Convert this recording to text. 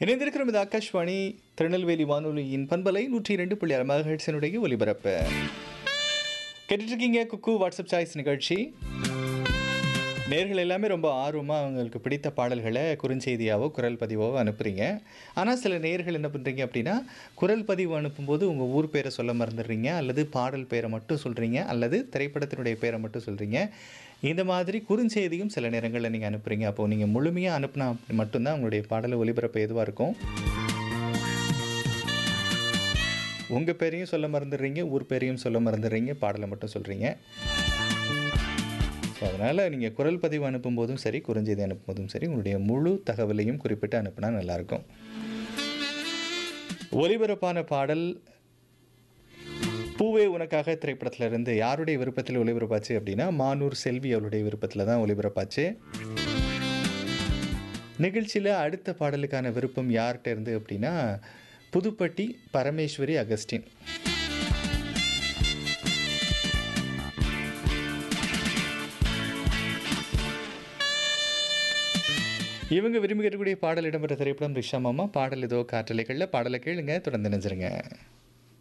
இணைந்திருக்கிறோம் இது ஆகாஷ்வாணி திருநெல்வேலி வானொலியின் பண்பலை நூற்றி இரண்டு புள்ளி ஆறு மகட்சனுடைய ஒலிபரப்பு கேட்டுட்டு இருக்கீங்க குக்கு வாட்ஸ்அப் சாய்ஸ் நிகழ்ச்சி நேர்கள் எல்லாமே ரொம்ப ஆர்வமாக அவங்களுக்கு பிடித்த பாடல்களை குறுஞ்செய்தியாவோ குரல் பதிவாவோ அனுப்புகிறீங்க ஆனால் சில நேர்கள் என்ன பண்ணுறீங்க அப்படின்னா குரல் பதிவு அனுப்பும்போது உங்கள் ஊர் பேரை சொல்ல மறந்துடுறீங்க அல்லது பாடல் பேரை மட்டும் சொல்கிறீங்க அல்லது திரைப்படத்தினுடைய பேரை மட்டும் சொல்கிறீங்க இந்த மாதிரி குறுஞ்செய்தியும் சில நேரங்களில் நீங்கள் அனுப்புகிறீங்க அப்போது நீங்கள் முழுமையாக அனுப்புனா மட்டும்தான் உங்களுடைய பாடலை ஒலிபரப்பு எதுவாக இருக்கும் உங்கள் பேரையும் சொல்ல மறந்துடுறீங்க ஊர் பேரையும் சொல்ல மறந்துடுறீங்க பாடலை மட்டும் சொல்கிறீங்க ஸோ அதனால் நீங்கள் குரல் பதிவு அனுப்பும்போதும் சரி குறுஞ்செய்தி அனுப்பும்போதும் சரி உங்களுடைய முழு தகவலையும் குறிப்பிட்டு அனுப்புனா நல்லாயிருக்கும் ஒலிபரப்பான பாடல் பூவே உனக்காக திரைப்படத்துல இருந்து யாருடைய விருப்பத்தில் ஒளிபரப்பாச்சு அப்படின்னா மானூர் செல்வி அவருடைய விருப்பத்தில் தான் ஒளிபரப்பாச்சு நிகழ்ச்சியில் அடுத்த பாடலுக்கான விருப்பம் யார்கிட்ட இருந்து அப்படின்னா புதுப்பட்டி பரமேஸ்வரி அகஸ்டின் இவங்க விரும்பி கேட்கக்கூடிய பாடல் இடம்பெற்ற திரைப்படம் ரிஷா மாமா பாடல் ஏதோ காற்றலைகளில் பாடலை கேளுங்க தொடர்ந்து நினைச்சிருங்க